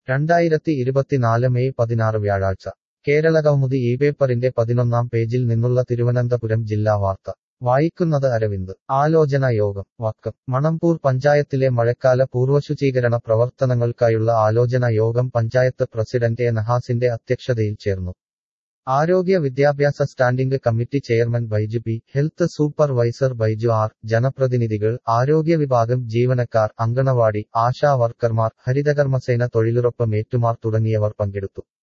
രണ്ടായിരത്തി ഇരുപത്തിനാല് മെയ് പതിനാറ് വ്യാഴാഴ്ച കേരളകൗമുദി ഈ പേപ്പറിന്റെ പതിനൊന്നാം പേജിൽ നിന്നുള്ള തിരുവനന്തപുരം ജില്ലാ വാർത്ത വായിക്കുന്നത് അരവിന്ദ് ആലോചന യോഗം വക്കം മണമ്പൂർ പഞ്ചായത്തിലെ മഴക്കാല പൂർവശുചീകരണ പ്രവർത്തനങ്ങൾക്കായുള്ള ആലോചന യോഗം പഞ്ചായത്ത് പ്രസിഡന്റ് എ നഹാസിന്റെ അധ്യക്ഷതയിൽ ചേർന്നു ആരോഗ്യ വിദ്യാഭ്യാസ standing committee chairman Baiju P health supervisor Baiju R ജനപ്രതിനിധികൾ ആരോഗ്യ വിഭാഗം ജീവനക്കാർ അങ്കണവാടി ആശാ വർക്കർമാർ ഹരിതകർമ്മസേന തൊഴിലുറപ്പ് മേറ്റുമാർ തുടങ്ങിയവർ പങ്കെടുത്തു